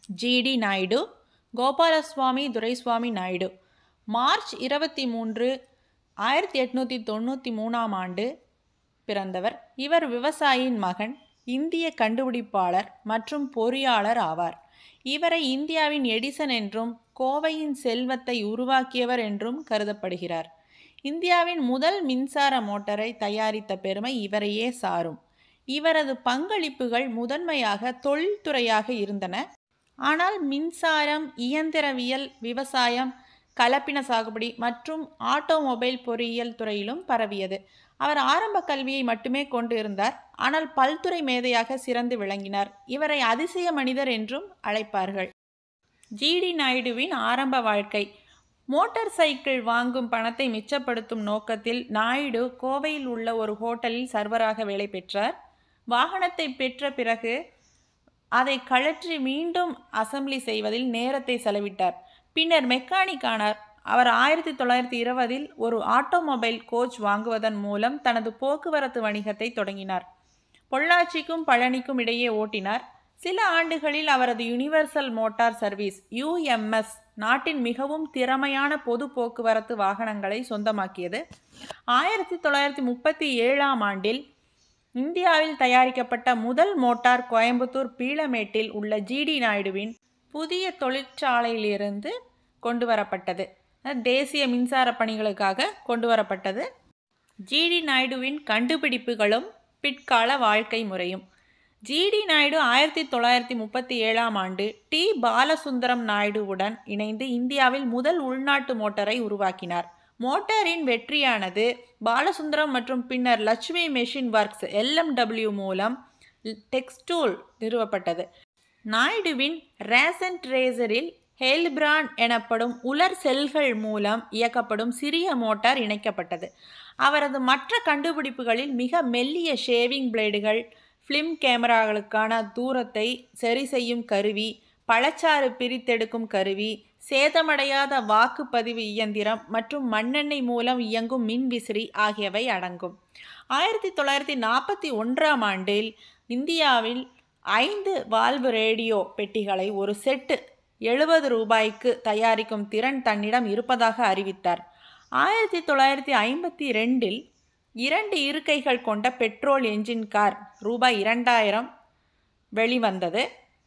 GT Naidu Gopalaswamy Duraiswamy Naidu March இருபத்தி மூன்று ஆயிரத்தி எட்நூற்றி தொண்ணூற்றி மூணாம் ஆண்டு பிறந்தவர் இவர் விவசாயியின் மகன் இந்திய கண்டுபிடிப்பாளர் மற்றும் பொறியாளர் ஆவார் இவரை இந்தியாவின் எடிசன் என்றும் கோவையின் செல்வத்தை உருவாக்கியவர் என்றும் கருதப்படுகிறார் இந்தியாவின் முதல் மின்சார மோட்டாரை தயாரித்த பெருமை இவரையே சாரும் இவரது பங்களிப்புகள் முதன்மையாக தொழில்துறையாக இருந்தன ஆனால் மின்சாரம் இயந்திரவியல் விவசாயம் கலப்பின சாகுபடி மற்றும் ஆட்டோமொபைல் பொறியியல் துறையிலும் பரவியது அவர் ஆரம்ப கல்வியை மட்டுமே கொண்டு இருந்தார் ஆனால் பல்துறை மேதையாக சிறந்து விளங்கினார் இவரை அதிசய மனிதர் என்றும் அழைப்பார்கள் ஜிடி நாயுடுவின் ஆரம்ப வாழ்க்கை மோட்டார் சைக்கிள் வாங்கும் பணத்தை மிச்சப்படுத்தும் நோக்கத்தில் நாயுடு கோவையில் உள்ள ஒரு ஹோட்டலில் சர்வராக வேலை பெற்றார் வாகனத்தை பெற்ற பிறகு அதை கழற்றி மீண்டும் அசம்பிளி செய்வதில் நேரத்தை செலவிட்டார் பின்னர் மெக்கானிக் ஆனார் அவர் ஆயிரத்தி தொள்ளாயிரத்தி இருபதில் ஒரு ஆட்டோமொபைல் கோச் வாங்குவதன் மூலம் தனது போக்குவரத்து வணிகத்தை தொடங்கினார் பொள்ளாச்சிக்கும் பழனிக்கும் இடையே ஓட்டினார் சில ஆண்டுகளில் அவரது யுனிவர்சல் மோட்டார் சர்வீஸ் யுஎம்எஸ் நாட்டின் மிகவும் திறமையான பொது போக்குவரத்து வாகனங்களை சொந்தமாக்கியது ஆயிரத்தி தொள்ளாயிரத்தி முப்பத்தி ஏழாம் ஆண்டில் இந்தியாவில் தயாரிக்கப்பட்ட முதல் மோட்டார் கோயம்புத்தூர் பீளமேட்டில் உள்ள ஜிடி நாயுடுவின் புதிய தொழிற்சாலையிலிருந்து கொண்டு வரப்பட்டது தேசிய மின்சார பணிகளுக்காக கொண்டு வரப்பட்டது ஜிடி நாயுடுவின் கண்டுபிடிப்புகளும் பிற்கால வாழ்க்கை முறையும் ஜிடி நாயுடு ஆயிரத்தி தொள்ளாயிரத்தி முப்பத்தி ஏழாம் ஆண்டு டி பாலசுந்தரம் நாயுடுவுடன் இணைந்து இந்தியாவில் முதல் உள்நாட்டு மோட்டாரை உருவாக்கினார் மோட்டாரின் வெற்றியானது பாலசுந்தரம் மற்றும் பின்னர் லட்சுமி மெஷின் ஒர்க்ஸ் எல்எம்டபிள்யூ மூலம் டெக்ஸ்டூல் நிறுவப்பட்டது நாயுடுவின் ரேசன்ட் ரேசரில் ஹெல்பிரான் எனப்படும் உலர் செல்கள் மூலம் இயக்கப்படும் சிறிய மோட்டார் இணைக்கப்பட்டது அவரது மற்ற கண்டுபிடிப்புகளில் மிக மெல்லிய ஷேவிங் பிளேடுகள் ஃபிலிம் கேமராக்களுக்கான தூரத்தை சரி செய்யும் கருவி பழச்சாறு பிரித்தெடுக்கும் கருவி சேதமடையாத வாக்குப்பதிவு இயந்திரம் மற்றும் மண்ணெண்ணெய் மூலம் இயங்கும் மின்விசிறி ஆகியவை அடங்கும் ஆயிரத்தி தொள்ளாயிரத்தி நாற்பத்தி ஒன்றாம் ஆண்டில் இந்தியாவில் ஐந்து வால்வு ரேடியோ பெட்டிகளை ஒரு செட்டு எழுபது ரூபாய்க்கு தயாரிக்கும் திறன் தன்னிடம் இருப்பதாக அறிவித்தார் ஆயிரத்தி தொள்ளாயிரத்தி ஐம்பத்தி ரெண்டில் இரண்டு இருக்கைகள் கொண்ட பெட்ரோல் என்ஜின் கார் ரூபாய் இரண்டாயிரம் வெளிவந்தது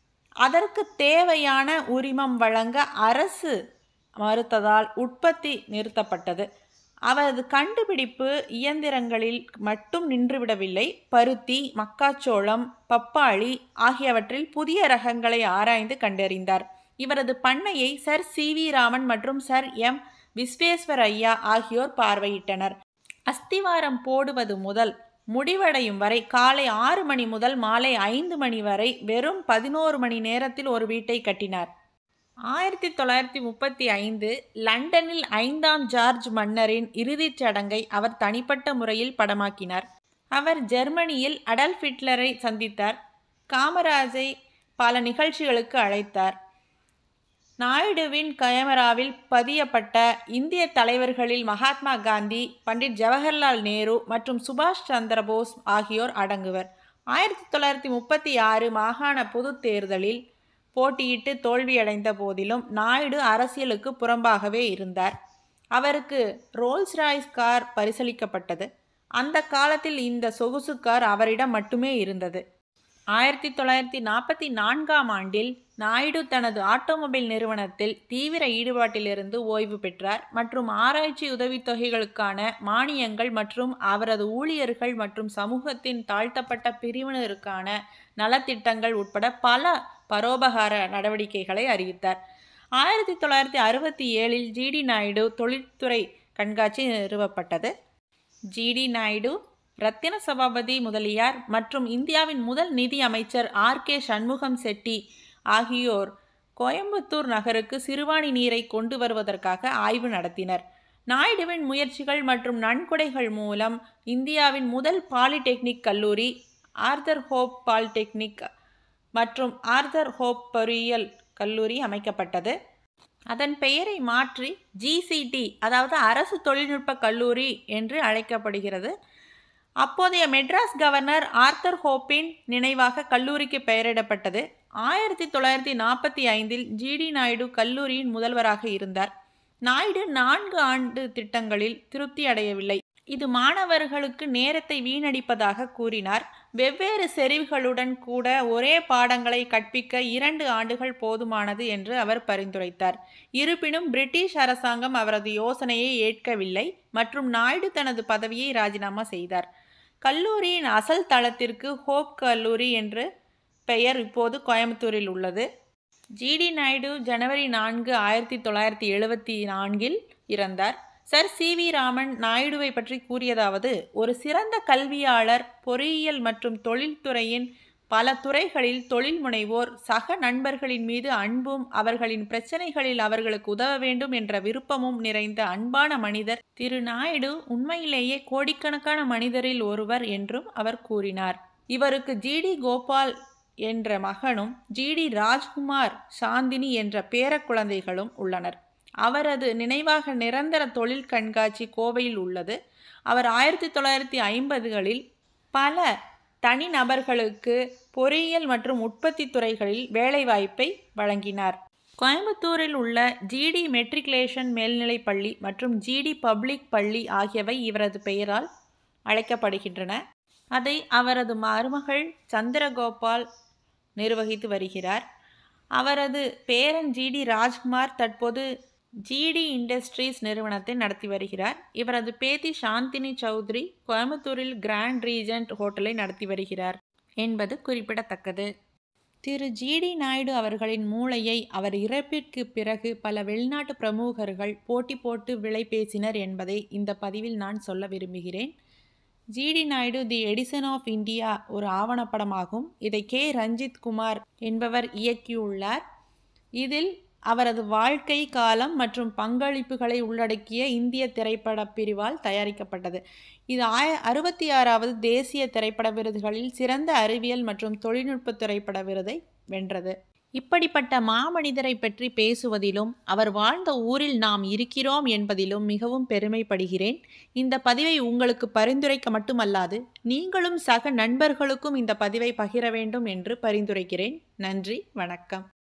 அதற்கு தேவையான உரிமம் வழங்க அரசு மறுத்ததால் உற்பத்தி நிறுத்தப்பட்டது அவரது கண்டுபிடிப்பு இயந்திரங்களில் மட்டும் நின்றுவிடவில்லை பருத்தி மக்காச்சோளம் பப்பாளி ஆகியவற்றில் புதிய ரகங்களை ஆராய்ந்து கண்டறிந்தார் இவரது பண்ணையை சர் சி வி ராமன் மற்றும் சர் எம் விஸ்வேஸ்வர் ஐயா ஆகியோர் பார்வையிட்டனர் அஸ்திவாரம் போடுவது முதல் முடிவடையும் வரை காலை ஆறு மணி முதல் மாலை ஐந்து மணி வரை வெறும் பதினோரு மணி நேரத்தில் ஒரு வீட்டை கட்டினார் ஆயிரத்தி தொள்ளாயிரத்தி முப்பத்தி ஐந்து லண்டனில் ஐந்தாம் ஜார்ஜ் மன்னரின் இறுதிச் சடங்கை அவர் தனிப்பட்ட முறையில் படமாக்கினார் அவர் ஜெர்மனியில் அடல்ஃப் ஹிட்லரை சந்தித்தார் காமராஜை பல நிகழ்ச்சிகளுக்கு அழைத்தார் நாயுடுவின் கேமராவில் பதியப்பட்ட இந்திய தலைவர்களில் மகாத்மா காந்தி பண்டிட் ஜவஹர்லால் நேரு மற்றும் சுபாஷ் சந்திர போஸ் ஆகியோர் அடங்குவர் ஆயிரத்தி தொள்ளாயிரத்தி முப்பத்தி ஆறு மாகாண பொதுத் தேர்தலில் போட்டியிட்டு தோல்வியடைந்த போதிலும் நாயுடு அரசியலுக்கு புறம்பாகவே இருந்தார் அவருக்கு ரோல்ஸ் ராய்ஸ் கார் பரிசளிக்கப்பட்டது அந்த காலத்தில் இந்த சொகுசு கார் அவரிடம் மட்டுமே இருந்தது ஆயிரத்தி தொள்ளாயிரத்தி நாற்பத்தி நான்காம் ஆண்டில் நாயுடு தனது ஆட்டோமொபைல் நிறுவனத்தில் தீவிர ஈடுபாட்டிலிருந்து ஓய்வு பெற்றார் மற்றும் ஆராய்ச்சி உதவித்தொகைகளுக்கான மானியங்கள் மற்றும் அவரது ஊழியர்கள் மற்றும் சமூகத்தின் தாழ்த்தப்பட்ட பிரிவினருக்கான நலத்திட்டங்கள் உட்பட பல பரோபகார நடவடிக்கைகளை அறிவித்தார் ஆயிரத்தி தொள்ளாயிரத்தி அறுபத்தி ஏழில் ஜிடி நாயுடு தொழில்துறை கண்காட்சி நிறுவப்பட்டது ஜிடி நாயுடு ரத்தின சபாபதி முதலியார் மற்றும் இந்தியாவின் முதல் நிதி அமைச்சர் ஆர் கே சண்முகம் செட்டி ஆகியோர் கோயம்புத்தூர் நகருக்கு சிறுவாணி நீரை கொண்டு வருவதற்காக ஆய்வு நடத்தினர் நாயுடுவின் முயற்சிகள் மற்றும் நன்கொடைகள் மூலம் இந்தியாவின் முதல் பாலிடெக்னிக் கல்லூரி ஆர்தர் ஹோப் பாலிடெக்னிக் மற்றும் ஆர்தர் ஹோப் பொறியியல் கல்லூரி அமைக்கப்பட்டது அதன் பெயரை மாற்றி ஜிசிடி அதாவது அரசு தொழில்நுட்ப கல்லூரி என்று அழைக்கப்படுகிறது அப்போதைய மெட்ராஸ் கவர்னர் ஆர்த்தர் ஹோப்பின் நினைவாக கல்லூரிக்கு பெயரிடப்பட்டது ஆயிரத்தி தொள்ளாயிரத்தி நாற்பத்தி ஐந்தில் ஜிடி நாயுடு கல்லூரியின் முதல்வராக இருந்தார் நாயுடு நான்கு ஆண்டு திட்டங்களில் திருப்தி அடையவில்லை இது மாணவர்களுக்கு நேரத்தை வீணடிப்பதாக கூறினார் வெவ்வேறு செறிவுகளுடன் கூட ஒரே பாடங்களை கற்பிக்க இரண்டு ஆண்டுகள் போதுமானது என்று அவர் பரிந்துரைத்தார் இருப்பினும் பிரிட்டிஷ் அரசாங்கம் அவரது யோசனையை ஏற்கவில்லை மற்றும் நாயுடு தனது பதவியை ராஜினாமா செய்தார் கல்லூரியின் அசல் தளத்திற்கு ஹோப் கல்லூரி என்று பெயர் இப்போது கோயம்புத்தூரில் உள்ளது ஜிடி நாயுடு ஜனவரி நான்கு ஆயிரத்தி தொள்ளாயிரத்தி எழுபத்தி நான்கில் இறந்தார் சர் சி வி ராமன் நாயுடுவை பற்றி கூறியதாவது ஒரு சிறந்த கல்வியாளர் பொறியியல் மற்றும் தொழில்துறையின் பல துறைகளில் தொழில் முனைவோர் சக நண்பர்களின் மீது அன்பும் அவர்களின் பிரச்சனைகளில் அவர்களுக்கு உதவ வேண்டும் என்ற விருப்பமும் நிறைந்த அன்பான மனிதர் திரு நாயுடு உண்மையிலேயே கோடிக்கணக்கான மனிதரில் ஒருவர் என்றும் அவர் கூறினார் இவருக்கு ஜிடி கோபால் என்ற மகனும் ஜிடி ராஜ்குமார் சாந்தினி என்ற பேரக்குழந்தைகளும் உள்ளனர் அவரது நினைவாக நிரந்தர தொழில் கண்காட்சி கோவையில் உள்ளது அவர் ஆயிரத்தி தொள்ளாயிரத்தி ஐம்பதுகளில் பல தனிநபர்களுக்கு பொறியியல் மற்றும் உற்பத்தி துறைகளில் வேலைவாய்ப்பை வழங்கினார் கோயம்புத்தூரில் உள்ள ஜிடி மெட்ரிகுலேஷன் மேல்நிலைப் பள்ளி மற்றும் ஜிடி பப்ளிக் பள்ளி ஆகியவை இவரது பெயரால் அழைக்கப்படுகின்றன அதை அவரது மருமகள் சந்திரகோபால் நிர்வகித்து வருகிறார் அவரது பேரன் ஜிடி ராஜ்குமார் தற்போது ஜிடி இண்டஸ்ட்ரீஸ் நிறுவனத்தை நடத்தி வருகிறார் இவரது பேத்தி சாந்தினி சௌத்ரி கோயம்புத்தூரில் கிராண்ட் ரீஜென்ட் ஹோட்டலை நடத்தி வருகிறார் என்பது குறிப்பிடத்தக்கது திரு ஜிடி நாயுடு அவர்களின் மூளையை அவர் இறப்பிற்கு பிறகு பல வெளிநாட்டு பிரமுகர்கள் போட்டி போட்டு விலை பேசினர் என்பதை இந்த பதிவில் நான் சொல்ல விரும்புகிறேன் GD Naidu the Edison of India ஒரு ஆவணப்படமாகும் இதை கே ரஞ்சித் குமார் என்பவர் இயக்கியுள்ளார் இதில் அவரது வாழ்க்கை காலம் மற்றும் பங்களிப்புகளை உள்ளடக்கிய இந்திய திரைப்பட பிரிவால் தயாரிக்கப்பட்டது இது ஆய அறுபத்தி ஆறாவது தேசிய திரைப்பட விருதுகளில் சிறந்த அறிவியல் மற்றும் தொழில்நுட்ப திரைப்பட விருதை வென்றது இப்படிப்பட்ட மாமனிதரை பற்றி பேசுவதிலும் அவர் வாழ்ந்த ஊரில் நாம் இருக்கிறோம் என்பதிலும் மிகவும் பெருமைப்படுகிறேன் இந்த பதிவை உங்களுக்கு பரிந்துரைக்க மட்டுமல்லாது நீங்களும் சக நண்பர்களுக்கும் இந்த பதிவை பகிர வேண்டும் என்று பரிந்துரைக்கிறேன் நன்றி வணக்கம்